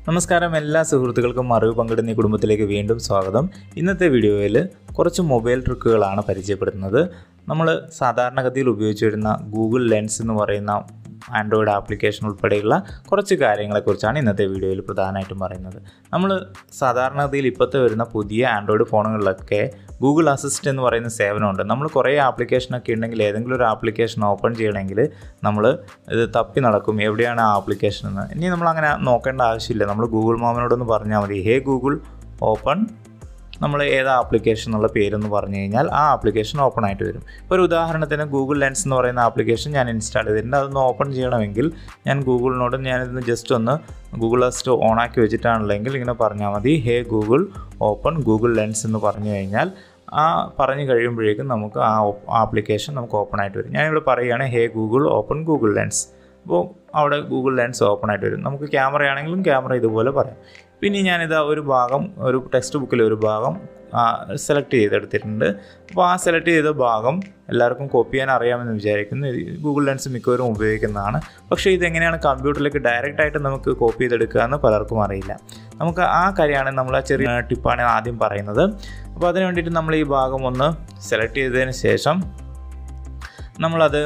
നമസ്കാരം എല്ലാ സുഹൃത്തുക്കൾക്കും അറിവ് പങ്കിടുന്ന ഈ കുടുംബത്തിലേക്ക് വീണ്ടും സ്വാഗതം ഇന്നത്തെ വീഡിയോയിൽ കുറച്ച് മൊബൈൽ ട്രിക്കുകളാണ് പരിചയപ്പെടുത്തുന്നത് നമ്മൾ സാധാരണഗതിയിൽ ഉപയോഗിച്ച് വരുന്ന ഗൂഗിൾ ലെൻസ് എന്ന് പറയുന്ന ആൻഡ്രോയിഡ് ആപ്ലിക്കേഷൻ ഉൾപ്പെടെയുള്ള കുറച്ച് കാര്യങ്ങളെക്കുറിച്ചാണ് ഇന്നത്തെ വീഡിയോയിൽ പ്രധാനമായിട്ടും പറയുന്നത് നമ്മൾ സാധാരണഗതിയിൽ ഇപ്പോഴത്തെ വരുന്ന പുതിയ ആൻഡ്രോയിഡ് ഫോണുകളിലൊക്കെ ഗൂഗിൾ അസിസ്റ്റ് എന്ന് പറയുന്ന സേവനമുണ്ട് നമ്മൾ കുറേ ആപ്ലിക്കേഷനൊക്കെ ഉണ്ടെങ്കിൽ ഏതെങ്കിലും ഒരു ആപ്ലിക്കേഷൻ ഓപ്പൺ ചെയ്യണമെങ്കിൽ നമ്മൾ ഇത് തപ്പി നടക്കും എവിടെയാണ് ആ ആപ്ലിക്കേഷൻ എന്ന് ഇനി നമ്മൾ അങ്ങനെ നോക്കേണ്ട ആവശ്യമില്ല നമ്മൾ ഗൂഗിൾ മാമിനോടൊന്ന് പറഞ്ഞാൽ മതി ഹേ ഗൂഗിൾ ഓപ്പൺ നമ്മൾ ഏതാ ആപ്ലിക്കേഷൻ എന്നുള്ള പേരെന്ന് പറഞ്ഞു കഴിഞ്ഞാൽ ആ ആപ്ലിക്കേഷൻ ഓപ്പൺ ആയിട്ട് വരും ഇപ്പോൾ ഒരു ഉദാഹരണത്തിന് ഗൂഗിൾ ലെൻസ് എന്ന് പറയുന്ന ആപ്ലിക്കേഷൻ ഞാൻ ഇൻസ്റ്റാൾ ചെയ്തിട്ടുണ്ട് അതൊന്ന് ഓപ്പൺ ചെയ്യണമെങ്കിൽ ഞാൻ ഗൂഗിളിനോട് ഞാനിതൊന്ന് ജസ്റ്റ് ഒന്ന് ഗൂഗിൾ അസിസ്റ്റ് ഓൺ ആക്കി വെച്ചിട്ടാണല്ലെങ്കിൽ ഇങ്ങനെ പറഞ്ഞാൽ മതി hey Google open Google lens എന്ന് പറഞ്ഞു കഴിഞ്ഞാൽ ആ പറഞ്ഞു കഴിയുമ്പോഴേക്കും നമുക്ക് ആ ആപ്ലിക്കേഷൻ നമുക്ക് ഓപ്പൺ ആയിട്ട് വരും ഞാനിവിടെ പറയുകയാണ് hey Google open Google lens അപ്പോൾ അവിടെ ഗൂഗിൾ ലെൻസ് ഓപ്പൺ ആയിട്ട് വരും നമുക്ക് ക്യാമറ ആണെങ്കിലും ക്യാമറ ഇതുപോലെ പറയാം പിന്നെ ഞാനിത് ഒരു ഭാഗം ഒരു ടെക്സ്റ്റ് ബുക്കിലെ ഒരു ഭാഗം സെലക്ട് ചെയ്തെടുത്തിട്ടുണ്ട് അപ്പോൾ ആ സെലക്ട് ചെയ്ത ഭാഗം എല്ലാവർക്കും കോപ്പി ചെയ്യാൻ അറിയാമെന്ന് വിചാരിക്കുന്നു ഇത് ഗൂഗിൾ ലെൻസ് മിക്കവരും ഉപയോഗിക്കുന്നതാണ് പക്ഷേ ഇതെങ്ങനെയാണ് കമ്പ്യൂട്ടറിലേക്ക് ഡയറക്റ്റ് ആയിട്ട് നമുക്ക് കോപ്പി ചെയ്തെടുക്കുക എന്ന് പലർക്കും അറിയില്ല നമുക്ക് ആ കാര്യമാണ് നമ്മൾ ആ ചെറിയ ടിപ്പാണ് ആദ്യം പറയുന്നത് അപ്പോൾ അതിന് വേണ്ടിയിട്ട് നമ്മൾ ഈ ഭാഗം ഒന്ന് സെലക്ട് ചെയ്തതിന് ശേഷം നമ്മളത്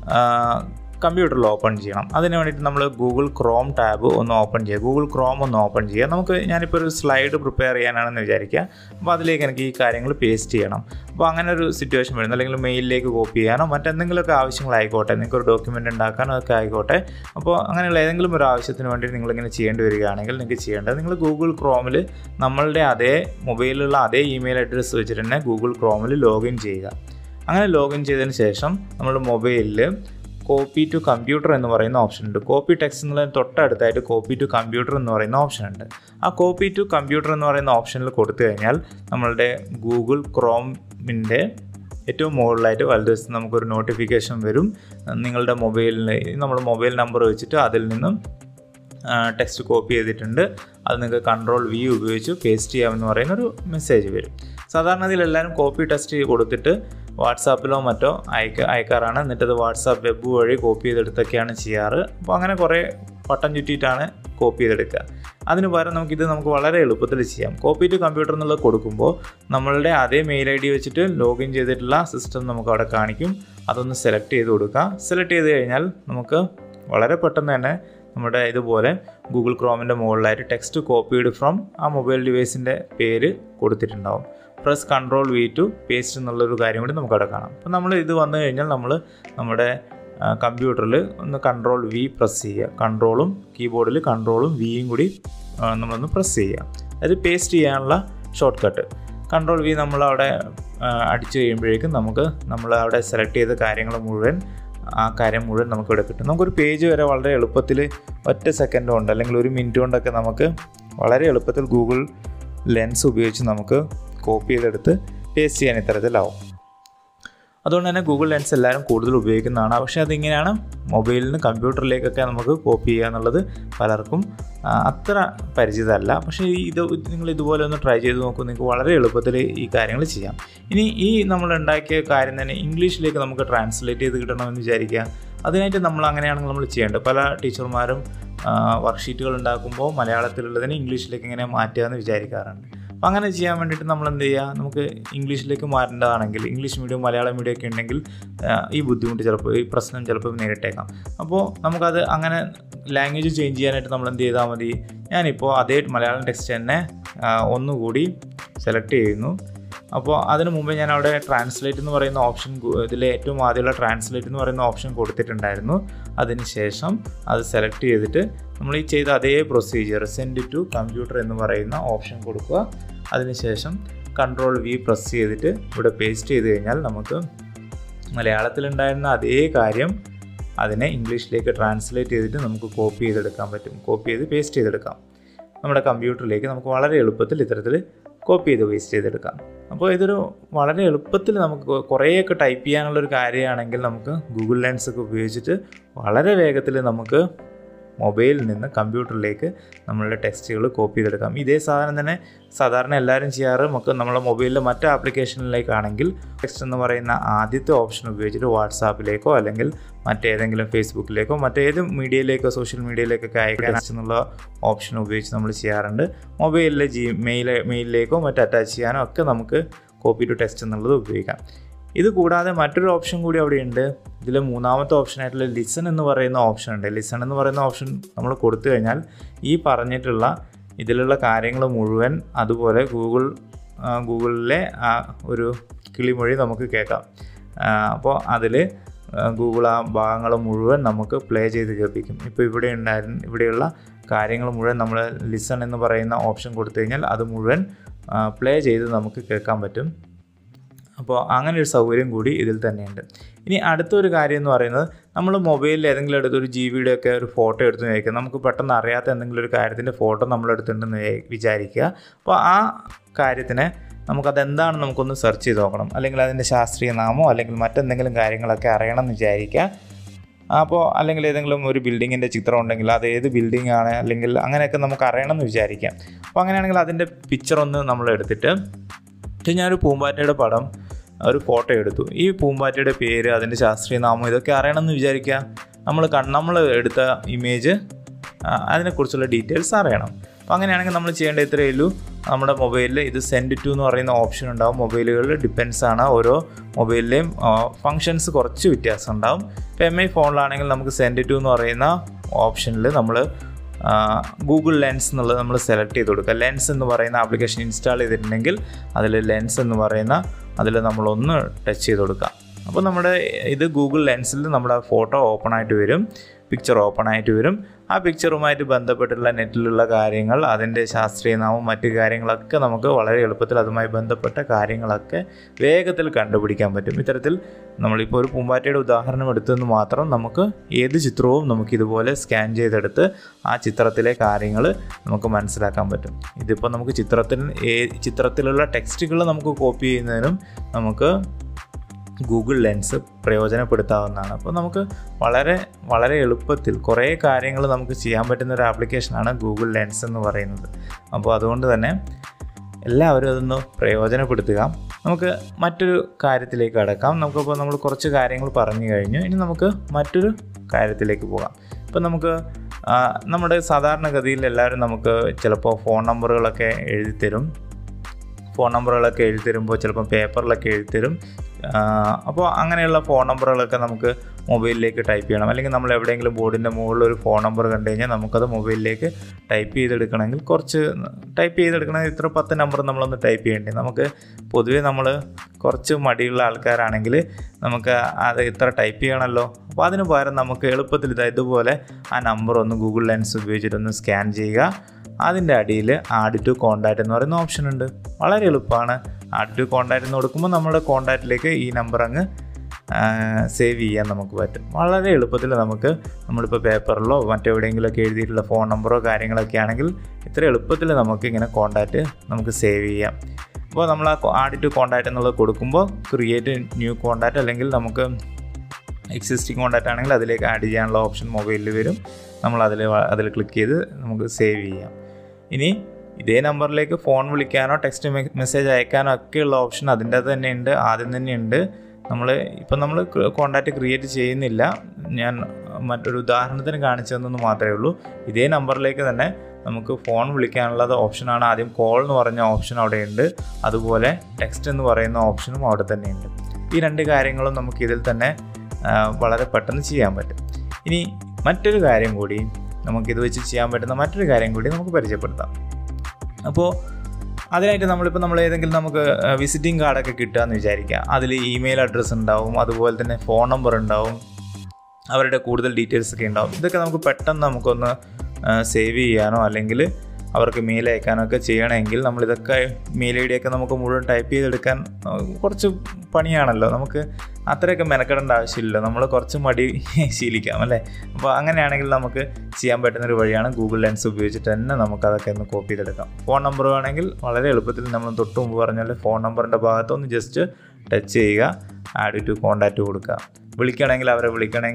കമ്പ്യൂട്ടറിൽ ഓപ്പൺ ചെയ്യണം അതിന് വേണ്ടിയിട്ട് നമ്മൾ ഗൂഗിൾ ക്രോം ടാബ് ഒന്ന് ഓപ്പൺ ചെയ്യുക ഗൂഗിൾ ക്രോം ഒന്ന് ഓപ്പൺ ചെയ്യുക നമുക്ക് ഞാനിപ്പോൾ ഒരു സ്ലൈഡ് പ്രിപ്പയർ ചെയ്യാനാണെന്ന് വിചാരിക്കുക അപ്പോൾ അതിലേക്ക് എനിക്ക് ഈ കാര്യങ്ങൾ പേസ്റ്റ് ചെയ്യണം അപ്പോൾ അങ്ങനെ ഒരു സിറ്റുവേഷൻ വരുന്നു അല്ലെങ്കിൽ മെയിലിലേക്ക് കോപ്പി ചെയ്യാനോ മറ്റെന്തെങ്കിലുമൊക്കെ ആവശ്യങ്ങളായിക്കോട്ടെ നിങ്ങൾക്ക് ഒരു ഡോക്യുമെൻ്റ് ഉണ്ടാക്കാനോ ഒക്കെ ആയിക്കോട്ടെ അപ്പോൾ അങ്ങനെയുള്ള ഏതെങ്കിലും ഒരു ആവശ്യത്തിന് വേണ്ടി നിങ്ങളിങ്ങനെ ചെയ്യേണ്ടി വരികയാണെങ്കിൽ നിങ്ങൾക്ക് ചെയ്യേണ്ടത് നിങ്ങൾ ഗൂഗിൾ ക്രോമിൽ നമ്മളുടെ അതേ മൊബൈലിലുള്ള അതേ ഇമെയിൽ അഡ്രസ്സ് വെച്ചിട്ട് തന്നെ ഗൂഗിൾ ക്രോമിൽ ലോഗിൻ ചെയ്യുക അങ്ങനെ ലോഗിൻ ചെയ്തതിന് ശേഷം നമ്മുടെ മൊബൈലിൽ കോപ്പി ടു കമ്പ്യൂട്ടർ എന്ന് പറയുന്ന ഓപ്ഷൻ ഉണ്ട് കോപ്പി ടെക്സ്റ്റ് എന്നുള്ളതിന് തൊട്ടടുത്തായിട്ട് കോപ്പി ടു കമ്പ്യൂട്ടർ എന്ന് പറയുന്ന ഓപ്ഷൻ ഉണ്ട് ആ കോപ്പി ടു കമ്പ്യൂട്ടർ എന്ന് പറയുന്ന ഓപ്ഷനിൽ കൊടുത്തു കഴിഞ്ഞാൽ നമ്മളുടെ ഗൂഗിൾ ക്രോമിൻ്റെ ഏറ്റവും മുകളിലായിട്ട് വലതുവശത്ത് നമുക്കൊരു നോട്ടിഫിക്കേഷൻ വരും നിങ്ങളുടെ മൊബൈലിൽ നമ്മൾ മൊബൈൽ നമ്പർ വെച്ചിട്ട് അതിൽ നിന്നും ടെക്സ്റ്റ് കോപ്പി ചെയ്തിട്ടുണ്ട് അത് നിങ്ങൾക്ക് കൺട്രോൾ വി ഉപയോഗിച്ച് പേസ്റ്റ് ചെയ്യാമെന്ന് പറയുന്ന ഒരു മെസ്സേജ് വരും സാധാരണ ഇതിൽ എല്ലാവരും കോപ്പി ടെസ്റ്റ് കൊടുത്തിട്ട് വാട്സാപ്പിലോ മറ്റോ അയക്ക അയക്കാറാണ് എന്നിട്ടത് വാട്സാപ്പ് വെബ് വഴി കോപ്പി ചെയ്തെടുത്തൊക്കെയാണ് ചെയ്യാറ് അപ്പോൾ അങ്ങനെ കുറേ പട്ടം ചുറ്റിയിട്ടാണ് കോപ്പി ചെയ്തെടുക്കുക അതിന് പകരം നമുക്കിത് നമുക്ക് വളരെ എളുപ്പത്തിൽ ചെയ്യാം കോപ്പി ടു കമ്പ്യൂട്ടർ എന്നുള്ളത് കൊടുക്കുമ്പോൾ നമ്മളുടെ അതേ മെയിൽ ഐ ഡി വെച്ചിട്ട് ലോഗിൻ ചെയ്തിട്ടുള്ള സിസ്റ്റം നമുക്ക് അവിടെ കാണിക്കും അതൊന്ന് സെലക്ട് ചെയ്ത് കൊടുക്കുക സെലക്ട് ചെയ്ത് കഴിഞ്ഞാൽ നമുക്ക് വളരെ പെട്ടെന്ന് തന്നെ നമ്മുടെ ഇതുപോലെ ഗൂഗിൾ ക്രോമിൻ്റെ മുകളിലായിട്ട് ടെക്സ്റ്റ് കോപ്പീഡ് ഫ്രം ആ മൊബൈൽ ഡിവൈസിൻ്റെ പേര് കൊടുത്തിട്ടുണ്ടാവും press control V to paste എന്നുള്ളൊരു കാര്യം കൂടി നമുക്ക് അവിടെ കാണാം അപ്പോൾ നമ്മൾ ഇത് വന്നു കഴിഞ്ഞാൽ നമ്മൾ നമ്മുടെ കമ്പ്യൂട്ടറിൽ ഒന്ന് കൺട്രോൾ വി പ്രസ് ചെയ്യുക കൺട്രോളും കീബോർഡിൽ കൺട്രോളും വിയും കൂടി നമ്മളൊന്ന് പ്രസ് ചെയ്യുക അത് പേസ്റ്റ് ചെയ്യാനുള്ള ഷോർട്ട് കട്ട് കൺട്രോൾ വി നമ്മൾ അവിടെ അടിച്ചു കഴിയുമ്പോഴേക്കും നമുക്ക് നമ്മൾ അവിടെ സെലക്ട് ചെയ്ത കാര്യങ്ങൾ മുഴുവൻ ആ കാര്യം മുഴുവൻ നമുക്ക് ഇവിടെ കിട്ടും നമുക്കൊരു പേജ് വരെ വളരെ എളുപ്പത്തിൽ ഒറ്റ സെക്കൻഡ് കൊണ്ട് അല്ലെങ്കിൽ ഒരു മിനിറ്റ് കൊണ്ടൊക്കെ നമുക്ക് വളരെ എളുപ്പത്തിൽ ഗൂഗിൾ ലെൻസ് ഉപയോഗിച്ച് നമുക്ക് കോപ്പി ചെയ്തെടുത്ത് പേസ്റ്റ് ചെയ്യാൻ ഇത്തരത്തിലാവും അതുകൊണ്ട് തന്നെ ഗൂഗിൾ ലെൻസ് എല്ലാവരും കൂടുതൽ ഉപയോഗിക്കുന്നതാണ് പക്ഷേ അതിങ്ങനെയാണ് മൊബൈലിൽ നിന്ന് കമ്പ്യൂട്ടറിലേക്കൊക്കെ നമുക്ക് കോപ്പി ചെയ്യുക എന്നുള്ളത് പലർക്കും അത്ര പരിചിതമല്ല പക്ഷേ ഇത് നിങ്ങൾ ഇതുപോലെ ഒന്ന് ട്രൈ ചെയ്ത് നോക്കൂ നിങ്ങൾക്ക് വളരെ എളുപ്പത്തിൽ ഈ കാര്യങ്ങൾ ചെയ്യാം ഇനി ഈ നമ്മൾ ഉണ്ടാക്കിയ കാര്യം തന്നെ ഇംഗ്ലീഷിലേക്ക് നമുക്ക് ട്രാൻസ്ലേറ്റ് ചെയ്ത് കിട്ടണമെന്ന് വിചാരിക്കുക അതിനായിട്ട് നമ്മൾ അങ്ങനെയാണെങ്കിൽ നമ്മൾ ചെയ്യേണ്ടത് പല ടീച്ചർമാരും വർക്ക്ഷീറ്റുകൾ ഉണ്ടാക്കുമ്പോൾ മലയാളത്തിലുള്ളതിനെ ഇംഗ്ലീഷിലേക്ക് ഇങ്ങനെ മാറ്റുക എന്ന് വിചാരിക്കാറുണ്ട് അപ്പോൾ അങ്ങനെ ചെയ്യാൻ വേണ്ടിയിട്ട് നമ്മൾ എന്ത് ചെയ്യുക നമുക്ക് ഇംഗ്ലീഷിലേക്ക് മാറേണ്ടതാണെങ്കിൽ ഇംഗ്ലീഷ് മീഡിയം മലയാളം മീഡിയം ഒക്കെ ഉണ്ടെങ്കിൽ ഈ ബുദ്ധിമുട്ട് ചിലപ്പോൾ ഈ പ്രശ്നം ചിലപ്പോൾ നേരിട്ടേക്കാം അപ്പോൾ നമുക്കത് അങ്ങനെ ലാംഗ്വേജ് ചേഞ്ച് ചെയ്യാനായിട്ട് നമ്മൾ എന്ത് ചെയ്താൽ മതി ഞാനിപ്പോൾ അതേ മലയാളം ടെക്സ്റ്റ് തന്നെ ഒന്നുകൂടി സെലക്ട് ചെയ്യുന്നു അപ്പോൾ അതിന് മുമ്പ് ഞാൻ അവിടെ ട്രാൻസ്ലേറ്റ് എന്ന് പറയുന്ന ഓപ്ഷൻ ഇതിലെ ഏറ്റവും ആദ്യമുള്ള ട്രാൻസ്ലേറ്റ് എന്ന് പറയുന്ന ഓപ്ഷൻ കൊടുത്തിട്ടുണ്ടായിരുന്നു അതിന് ശേഷം അത് സെലക്ട് ചെയ്തിട്ട് നമ്മൾ ഈ ചെയ്ത അതേ പ്രൊസീജിയർ സെൻഡ് ടു കമ്പ്യൂട്ടർ എന്ന് പറയുന്ന ഓപ്ഷൻ കൊടുക്കുക അതിനുശേഷം കൺട്രോൾ വി പ്രസ് ചെയ്തിട്ട് ഇവിടെ പേസ്റ്റ് ചെയ്ത് കഴിഞ്ഞാൽ നമുക്ക് മലയാളത്തിലുണ്ടായിരുന്ന അതേ കാര്യം അതിനെ ഇംഗ്ലീഷിലേക്ക് ട്രാൻസ്ലേറ്റ് ചെയ്തിട്ട് നമുക്ക് കോപ്പി ചെയ്തെടുക്കാൻ പറ്റും കോപ്പി ചെയ്ത് പേസ്റ്റ് ചെയ്തെടുക്കാം നമ്മുടെ കമ്പ്യൂട്ടറിലേക്ക് നമുക്ക് വളരെ എളുപ്പത്തിൽ ഇത്തരത്തിൽ കോപ്പി ചെയ്ത് പേസ്റ്റ് ചെയ്തെടുക്കാം അപ്പോൾ ഇതൊരു വളരെ എളുപ്പത്തിൽ നമുക്ക് കുറേയൊക്കെ ടൈപ്പ് ചെയ്യാനുള്ളൊരു കാര്യമാണെങ്കിൽ നമുക്ക് ഗൂഗിൾ ലെൻസ് ഒക്കെ ഉപയോഗിച്ചിട്ട് വളരെ വേഗത്തിൽ നമുക്ക് മൊബൈലിൽ നിന്ന് കമ്പ്യൂട്ടറിലേക്ക് നമ്മളുടെ ടെക്സ്റ്റുകൾ കോപ്പി ചെയ്തെടുക്കാം ഇതേ സാധനം തന്നെ സാധാരണ എല്ലാവരും ചെയ്യാറ് നമുക്ക് നമ്മളെ മൊബൈലിലെ മറ്റ് ആപ്ലിക്കേഷനിലേക്കാണെങ്കിൽ ടെക്സ്റ്റ് എന്ന് പറയുന്ന ആദ്യത്തെ ഓപ്ഷൻ ഉപയോഗിച്ചിട്ട് വാട്സാപ്പിലേക്കോ അല്ലെങ്കിൽ മറ്റേതെങ്കിലും ഫേസ്ബുക്കിലേക്കോ മറ്റേത് മീഡിയയിലേക്കോ സോഷ്യൽ മീഡിയയിലേക്കൊക്കെ അയക്കാൻ എന്നുള്ള ഓപ്ഷൻ ഉപയോഗിച്ച് നമ്മൾ ചെയ്യാറുണ്ട് മൊബൈലിലെ ജി മെയിൽ മെയിലിലേക്കോ മറ്റ് അറ്റാച്ച് ചെയ്യാനോ ഒക്കെ നമുക്ക് കോപ്പി ടു ടെക്സ്റ്റ് എന്നുള്ളത് ഉപയോഗിക്കാം ഇത് കൂടാതെ മറ്റൊരു ഓപ്ഷൻ കൂടി അവിടെ ഉണ്ട് ഇതിൽ മൂന്നാമത്തെ ഓപ്ഷനായിട്ടുള്ള ലിസൺ എന്ന് പറയുന്ന ഓപ്ഷൻ ഉണ്ട് ലിസൺ എന്ന് പറയുന്ന ഓപ്ഷൻ നമ്മൾ കൊടുത്തു കഴിഞ്ഞാൽ ഈ പറഞ്ഞിട്ടുള്ള ഇതിലുള്ള കാര്യങ്ങൾ മുഴുവൻ അതുപോലെ ഗൂഗിൾ ഗൂഗിളിലെ ആ ഒരു കിളിമൊഴി നമുക്ക് കേൾക്കാം അപ്പോൾ അതിൽ ഗൂഗിൾ ആ ഭാഗങ്ങൾ മുഴുവൻ നമുക്ക് പ്ലേ ചെയ്ത് കേൾപ്പിക്കും ഇപ്പോൾ ഇവിടെ ഉണ്ടായിരുന്ന ഇവിടെയുള്ള കാര്യങ്ങൾ മുഴുവൻ നമ്മൾ ലിസൺ എന്ന് പറയുന്ന ഓപ്ഷൻ കൊടുത്തു കഴിഞ്ഞാൽ അത് മുഴുവൻ പ്ലേ ചെയ്ത് നമുക്ക് കേൾക്കാൻ പറ്റും അപ്പോൾ അങ്ങനെ ഒരു സൗകര്യം കൂടി ഇതിൽ തന്നെയുണ്ട് ഇനി അടുത്തൊരു കാര്യം എന്ന് പറയുന്നത് നമ്മൾ മൊബൈലിൽ ഏതെങ്കിലും എടുത്തൊരു ജി വിയുടെ ഒക്കെ ഒരു ഫോട്ടോ എടുത്ത് നോക്കുക നമുക്ക് പെട്ടെന്ന് അറിയാത്ത എന്തെങ്കിലും ഒരു കാര്യത്തിൻ്റെ ഫോട്ടോ നമ്മൾ എടുത്തിട്ടുണ്ടെന്ന് വിചാരിക്കുക അപ്പോൾ ആ കാര്യത്തിന് നമുക്കതെന്താണെന്ന് നമുക്കൊന്ന് സെർച്ച് ചെയ്ത് നോക്കണം അല്ലെങ്കിൽ അതിൻ്റെ ശാസ്ത്രീയ നാമോ അല്ലെങ്കിൽ മറ്റെന്തെങ്കിലും കാര്യങ്ങളൊക്കെ അറിയണം എന്ന് വിചാരിക്കുക അപ്പോൾ അല്ലെങ്കിൽ ഏതെങ്കിലും ഒരു ബിൽഡിങ്ങിൻ്റെ ചിത്രം ഉണ്ടെങ്കിൽ അത് ഏത് ബിൽഡിംഗ് ആണ് അല്ലെങ്കിൽ അങ്ങനെയൊക്കെ നമുക്ക് അറിയണം എന്ന് വിചാരിക്കാം അപ്പോൾ അങ്ങനെയാണെങ്കിൽ അതിൻ്റെ പിക്ചർ ഒന്ന് നമ്മൾ എടുത്തിട്ട് ഞാനൊരു പൂമ്പാറ്റയുടെ പടം ഒരു ഫോട്ടോ എടുത്തു ഈ പൂമ്പാറ്റയുടെ പേര് അതിൻ്റെ ശാസ്ത്രീയ നാമം ഇതൊക്കെ അറിയണമെന്ന് വിചാരിക്കുക നമ്മൾ കൺ നമ്മൾ എടുത്ത ഇമേജ് അതിനെക്കുറിച്ചുള്ള ഡീറ്റെയിൽസ് അറിയണം അപ്പോൾ അങ്ങനെയാണെങ്കിൽ നമ്മൾ ചെയ്യേണ്ട ഇത്രയേ ഉള്ളൂ നമ്മുടെ മൊബൈലിൽ ഇത് സെൻഡ് ടു എന്ന് പറയുന്ന ഓപ്ഷൻ ഉണ്ടാവും മൊബൈലുകളിൽ ഡിപ്പെൻസ് ആണ് ഓരോ മൊബൈലിലെയും ഫങ്ഷൻസ് കുറച്ച് വ്യത്യാസം ഉണ്ടാവും ഇപ്പോൾ എം ഐ ഫോണിലാണെങ്കിൽ നമുക്ക് സെൻഡ് ടു എന്ന് പറയുന്ന ഓപ്ഷനിൽ നമ്മൾ ഗൂഗിൾ ലെൻസ് എന്നുള്ളത് നമ്മൾ സെലക്ട് ചെയ്ത് കൊടുക്കുക ലെൻസ് എന്ന് പറയുന്ന ആപ്ലിക്കേഷൻ ഇൻസ്റ്റാൾ ചെയ്തിട്ടുണ്ടെങ്കിൽ അതിൽ ലെൻസ് എന്ന് പറയുന്ന അതിൽ നമ്മളൊന്ന് ടച്ച് ചെയ്ത് കൊടുക്കുക അപ്പോൾ നമ്മുടെ ഇത് ഗൂഗിൾ ലെൻസിൽ നമ്മുടെ ഫോട്ടോ ഓപ്പൺ ആയിട്ട് വരും പിക്ചർ ഓപ്പൺ ആയിട്ട് വരും ആ പിക്ചറുമായിട്ട് ബന്ധപ്പെട്ടുള്ള നെറ്റിലുള്ള കാര്യങ്ങൾ അതിൻ്റെ ശാസ്ത്രീയ നാമം മറ്റു കാര്യങ്ങളൊക്കെ നമുക്ക് വളരെ എളുപ്പത്തിൽ അതുമായി ബന്ധപ്പെട്ട കാര്യങ്ങളൊക്കെ വേഗത്തിൽ കണ്ടുപിടിക്കാൻ പറ്റും ഇത്തരത്തിൽ നമ്മളിപ്പോൾ ഒരു പൂമ്പാറ്റയുടെ ഉദാഹരണം എടുത്തെന്ന് മാത്രം നമുക്ക് ഏത് ചിത്രവും നമുക്ക് ഇതുപോലെ സ്കാൻ ചെയ്തെടുത്ത് ആ ചിത്രത്തിലെ കാര്യങ്ങൾ നമുക്ക് മനസ്സിലാക്കാൻ പറ്റും ഇതിപ്പോൾ നമുക്ക് ചിത്രത്തിൽ ചിത്രത്തിലുള്ള ടെക്സ്റ്റുകൾ നമുക്ക് കോപ്പി ചെയ്യുന്നതിനും നമുക്ക് ഗൂഗിൾ ലെൻസ് പ്രയോജനപ്പെടുത്താവുന്നതാണ് അപ്പോൾ നമുക്ക് വളരെ വളരെ എളുപ്പത്തിൽ കുറേ കാര്യങ്ങൾ നമുക്ക് ചെയ്യാൻ പറ്റുന്ന ഒരു ആപ്ലിക്കേഷനാണ് ഗൂഗിൾ ലെൻസ് എന്ന് പറയുന്നത് അപ്പോൾ അതുകൊണ്ട് തന്നെ എല്ലാവരും അതൊന്ന് പ്രയോജനപ്പെടുത്തുക നമുക്ക് മറ്റൊരു കാര്യത്തിലേക്ക് കടക്കാം നമുക്കിപ്പോൾ നമ്മൾ കുറച്ച് കാര്യങ്ങൾ പറഞ്ഞു കഴിഞ്ഞു ഇനി നമുക്ക് മറ്റൊരു കാര്യത്തിലേക്ക് പോകാം ഇപ്പം നമുക്ക് നമ്മുടെ സാധാരണഗതിയിൽ എല്ലാവരും നമുക്ക് ചിലപ്പോൾ ഫോൺ നമ്പറുകളൊക്കെ എഴുതി തരും ഫോൺ നമ്പറുകളൊക്കെ എഴുതി തരുമ്പോൾ ചിലപ്പോൾ പേപ്പറിലൊക്കെ എഴുതി തരും അപ്പോൾ അങ്ങനെയുള്ള ഫോൺ നമ്പറുകളൊക്കെ നമുക്ക് മൊബൈലിലേക്ക് ടൈപ്പ് ചെയ്യണം അല്ലെങ്കിൽ നമ്മൾ എവിടെയെങ്കിലും ബോർഡിൻ്റെ മുകളിൽ ഒരു ഫോൺ നമ്പർ കണ്ടു കഴിഞ്ഞാൽ നമുക്കത് മൊബൈലിലേക്ക് ടൈപ്പ് ചെയ്തെടുക്കണമെങ്കിൽ കുറച്ച് ടൈപ്പ് ചെയ്തെടുക്കണമെങ്കിൽ ഇത്ര പത്ത് നമ്പർ നമ്മളൊന്ന് ടൈപ്പ് ചെയ്യേണ്ടി നമുക്ക് പൊതുവേ നമ്മൾ കുറച്ച് മടിയുള്ള ആൾക്കാരാണെങ്കിൽ നമുക്ക് അത് ഇത്ര ടൈപ്പ് ചെയ്യണമല്ലോ അപ്പോൾ അതിന് പകരം നമുക്ക് എളുപ്പത്തിൽ ഇത് ഇതുപോലെ ആ നമ്പർ ഒന്ന് ഗൂഗിൾ ലെൻസ് ഉപയോഗിച്ചിട്ടൊന്ന് സ്കാൻ ചെയ്യുക അതിൻ്റെ അടിയിൽ ആഡ് ടു കോണ്ടാക്റ്റ് എന്ന് പറയുന്ന ഓപ്ഷൻ ഉണ്ട് വളരെ എളുപ്പമാണ് ആഡ് ടു കോണ്ടാക്റ്റ് എന്ന് കൊടുക്കുമ്പോൾ നമ്മുടെ കോണ്ടാക്റ്റിലേക്ക് ഈ നമ്പർ അങ്ങ് സേവ് ചെയ്യാൻ നമുക്ക് പറ്റും വളരെ എളുപ്പത്തിൽ നമുക്ക് നമ്മളിപ്പോൾ പേപ്പറിലോ മറ്റെവിടെയെങ്കിലുമൊക്കെ എഴുതിയിട്ടുള്ള ഫോൺ നമ്പറോ കാര്യങ്ങളൊക്കെ ആണെങ്കിൽ ഇത്ര എളുപ്പത്തിൽ നമുക്ക് ഇങ്ങനെ കോണ്ടാക്റ്റ് നമുക്ക് സേവ് ചെയ്യാം അപ്പോൾ നമ്മൾ ആ ആഡ് ടു കോണ്ടാക്റ്റ് എന്നുള്ളത് കൊടുക്കുമ്പോൾ ക്രിയേറ്റ് ന്യൂ കോണ്ടാക്റ്റ് അല്ലെങ്കിൽ നമുക്ക് എക്സിസ്റ്റിംഗ് കോണ്ടാക്റ്റ് ആണെങ്കിൽ അതിലേക്ക് ആഡ് ചെയ്യാനുള്ള ഓപ്ഷൻ മൊബൈലിൽ വരും നമ്മൾ അതിൽ അതിൽ ക്ലിക്ക് ചെയ്ത് നമുക്ക് സേവ് ചെയ്യാം ഇനി ഇതേ നമ്പറിലേക്ക് ഫോൺ വിളിക്കാനോ ടെക്സ്റ്റ് മെസ്സേജ് അയക്കാനോ ഒക്കെയുള്ള ഓപ്ഷൻ അതിൻ്റെ തന്നെ ഉണ്ട് ആദ്യം തന്നെ ഉണ്ട് നമ്മൾ ഇപ്പം നമ്മൾ കോണ്ടാക്റ്റ് ക്രിയേറ്റ് ചെയ്യുന്നില്ല ഞാൻ മറ്റൊരു ഉദാഹരണത്തിന് കാണിച്ചു തന്നെന്ന് മാത്രമേ ഉള്ളൂ ഇതേ നമ്പറിലേക്ക് തന്നെ നമുക്ക് ഫോൺ വിളിക്കാനുള്ളത് ഓപ്ഷനാണ് ആദ്യം കോൾ എന്ന് പറഞ്ഞ ഓപ്ഷൻ അവിടെ ഉണ്ട് അതുപോലെ ടെക്സ്റ്റ് എന്ന് പറയുന്ന ഓപ്ഷനും അവിടെ തന്നെ ഉണ്ട് ഈ രണ്ട് കാര്യങ്ങളും നമുക്ക് ഇതിൽ തന്നെ വളരെ പെട്ടെന്ന് ചെയ്യാൻ പറ്റും ഇനി മറ്റൊരു കാര്യം കൂടി നമുക്കിത് വെച്ച് ചെയ്യാൻ പറ്റുന്ന മറ്റൊരു കാര്യം കൂടി നമുക്ക് പരിചയപ്പെടുത്താം അപ്പോൾ അതിനായിട്ട് നമ്മളിപ്പോൾ നമ്മൾ ഏതെങ്കിലും നമുക്ക് വിസിറ്റിംഗ് കാർഡൊക്കെ കിട്ടുകയെന്ന് വിചാരിക്കുക അതിൽ ഇമെയിൽ അഡ്രസ്സ് ഉണ്ടാവും അതുപോലെ തന്നെ ഫോൺ നമ്പർ ഉണ്ടാവും അവരുടെ കൂടുതൽ ഡീറ്റെയിൽസ് ഒക്കെ ഉണ്ടാവും ഇതൊക്കെ നമുക്ക് പെട്ടെന്ന് നമുക്കൊന്ന് സേവ് ചെയ്യാനോ അല്ലെങ്കിൽ അവർക്ക് മെയിൽ അയക്കാനോ ഒക്കെ ചെയ്യണമെങ്കിൽ നമ്മളിതൊക്കെ മെയിൽ ഐ ഡി ഒക്കെ നമുക്ക് മുഴുവൻ ടൈപ്പ് ചെയ്തെടുക്കാൻ കുറച്ച് പണിയാണല്ലോ നമുക്ക് അത്രയൊക്കെ മെനക്കെടേണ്ട ആവശ്യമില്ല നമ്മൾ കുറച്ച് മടി ശീലിക്കാം അല്ലേ അപ്പോൾ അങ്ങനെയാണെങ്കിൽ നമുക്ക് ചെയ്യാൻ പറ്റുന്ന ഒരു വഴിയാണ് ഗൂഗിൾ ലെൻസ് ഉപയോഗിച്ചിട്ട് തന്നെ നമുക്ക് അതൊക്കെ ഒന്ന് കോപ്പി ചെയ്തെടുക്കാം ഫോൺ നമ്പർ വേണമെങ്കിൽ വളരെ എളുപ്പത്തിൽ നമ്മൾ തൊട്ട് മുമ്പ് പറഞ്ഞാൽ ഫോൺ നമ്പറിൻ്റെ ഭാഗത്തൊന്ന് ജസ്റ്റ് ടച്ച് ചെയ്യുക ആഡ് ടു കോണ്ടാക്റ്റ് കൊടുക്കുക വിളിക്കണമെങ്കിൽ അവരെ വിളിക്കണമെങ്കിൽ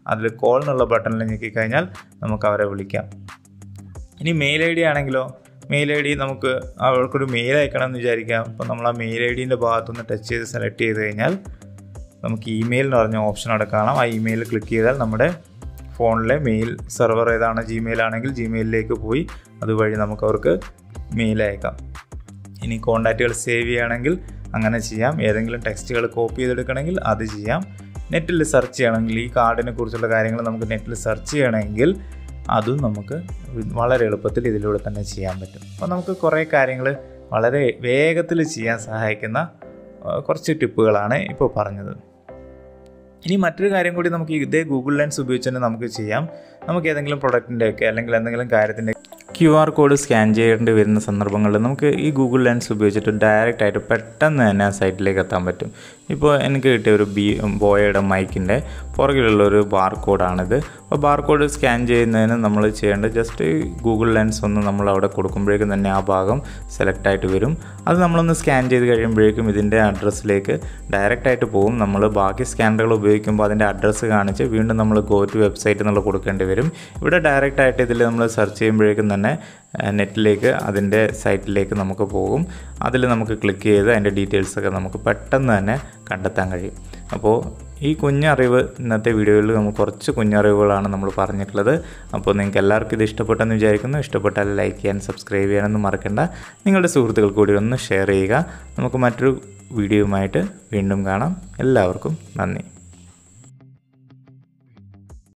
അതിൽ കോൾ എന്നുള്ള ബട്ടണിൽ ഞെക്കിക്കഴിഞ്ഞാൽ നമുക്ക് അവരെ വിളിക്കാം ഇനി മെയിൽ ഐ ഡി ആണെങ്കിലോ മെയിൽ ഐ ഡി നമുക്ക് അവർക്കൊരു മെയിൽ അയക്കണം എന്ന് വിചാരിക്കാം അപ്പോൾ നമ്മൾ ആ മെയിൽ ഐ ഡീൻ്റെ ഭാഗത്തുനിന്ന് ടച്ച് ചെയ്ത് സെലക്ട് ചെയ്ത് കഴിഞ്ഞാൽ നമുക്ക് ഇമെയിൽ എന്ന് പറഞ്ഞ ഓപ്ഷൻ അവിടെ കാണാം ആ ഇമെയിൽ ക്ലിക്ക് ചെയ്താൽ നമ്മുടെ ഫോണിലെ മെയിൽ സെർവർ ഏതാണ് ജിമെയിൽ ആണെങ്കിൽ ജിമെയിലിലേക്ക് പോയി അതുവഴി നമുക്ക് അവർക്ക് മെയിൽ അയക്കാം ഇനി കോണ്ടാക്റ്റുകൾ സേവ് ചെയ്യുകയാണെങ്കിൽ അങ്ങനെ ചെയ്യാം ഏതെങ്കിലും ടെക്സ്റ്റുകൾ കോപ്പി ചെയ്തെടുക്കണമെങ്കിൽ അത് ചെയ്യാം നെറ്റിൽ സെർച്ച് ചെയ്യണമെങ്കിൽ ഈ കാർഡിനെ കുറിച്ചുള്ള കാര്യങ്ങൾ നമുക്ക് നെറ്റിൽ സെർച്ച് ചെയ്യണമെങ്കിൽ അതും നമുക്ക് വളരെ എളുപ്പത്തിൽ ഇതിലൂടെ തന്നെ ചെയ്യാൻ പറ്റും അപ്പോൾ നമുക്ക് കുറേ കാര്യങ്ങൾ വളരെ വേഗത്തിൽ ചെയ്യാൻ സഹായിക്കുന്ന ആ, കുറച്ച് ടിപ്പുകളാണ് ഇപ്പോൾ പറഞ്ഞത് ഇനി മറ്റൊരു കാര്യം കൂടി നമുക്ക് ഇതേ ഗൂഗിൾ ലെൻസ് ഉപയോഗിച്ച് തന്നെ നമുക്ക് ചെയ്യാം നമുക്ക് ഏതെങ്കിലും പ്രൊഡക്റ്റിൻ്റെ ഒക്കെ അല്ലെങ്കിൽ എന്തെങ്കിലും കാര്യത്തിൻ്റെ ക്യു ആർ കോഡ് സ്കാൻ ചെയ്യേണ്ടി വരുന്ന സന്ദർഭങ്ങളിൽ നമുക്ക് ഈ ഗൂഗിൾ ലെൻസ് ഉപയോഗിച്ചിട്ട് ഡയറക്റ്റ് ആയിട്ട് പെട്ടെന്ന് തന്നെ ആ സൈറ്റിലേക്ക് എത്താൻ പറ്റും ഇപ്പോൾ എനിക്ക് കിട്ടിയ ഒരു ബി ബോയയുടെ മൈക്കിൻ്റെ പുറകിലുള്ള ഒരു ബാർ കോഡാണിത് അപ്പോൾ ബാർ കോഡ് സ്കാൻ ചെയ്യുന്നതിന് നമ്മൾ ചെയ്യേണ്ടത് ജസ്റ്റ് ഗൂഗിൾ ലെൻസ് ഒന്ന് നമ്മൾ അവിടെ കൊടുക്കുമ്പോഴേക്കും തന്നെ ആ ഭാഗം സെലക്ട് ആയിട്ട് വരും അത് നമ്മളൊന്ന് സ്കാൻ ചെയ്ത് കഴിയുമ്പോഴേക്കും ഇതിൻ്റെ അഡ്രസ്സിലേക്ക് ഡയറക്റ്റ് ആയിട്ട് പോകും നമ്മൾ ബാക്കി സ്കാനറുകൾ ഉപയോഗിക്കുമ്പോൾ അതിൻ്റെ അഡ്രസ്സ് കാണിച്ച് വീണ്ടും നമ്മൾ ഗോ ടു വെബ്സൈറ്റ് എന്നുള്ള കൊടുക്കേണ്ടി വരും ഇവിടെ ഡയറക്റ്റ് ആയിട്ട് ഇതിൽ നമ്മൾ സെർച്ച് ചെയ്യുമ്പോഴേക്കും തന്നെ നെറ്റിലേക്ക് അതിൻ്റെ സൈറ്റിലേക്ക് നമുക്ക് പോകും അതിൽ നമുക്ക് ക്ലിക്ക് ചെയ്ത് അതിൻ്റെ ഡീറ്റെയിൽസൊക്കെ നമുക്ക് പെട്ടെന്ന് തന്നെ കണ്ടെത്താൻ കഴിയും അപ്പോൾ ഈ കുഞ്ഞറിവ് ഇന്നത്തെ വീഡിയോയിൽ നമുക്ക് കുറച്ച് കുഞ്ഞറിവുകളാണ് നമ്മൾ പറഞ്ഞിട്ടുള്ളത് അപ്പോൾ നിങ്ങൾക്ക് എല്ലാവർക്കും ഇത് ഇഷ്ടപ്പെട്ടെന്ന് വിചാരിക്കുന്നു ഇഷ്ടപ്പെട്ടാൽ ലൈക്ക് ചെയ്യാൻ സബ്സ്ക്രൈബ് ചെയ്യാനൊന്നും മറക്കണ്ട നിങ്ങളുടെ സുഹൃത്തുക്കൾ കൂടി ഒന്ന് ഷെയർ ചെയ്യുക നമുക്ക് മറ്റൊരു വീഡിയോയുമായിട്ട് വീണ്ടും കാണാം എല്ലാവർക്കും നന്ദി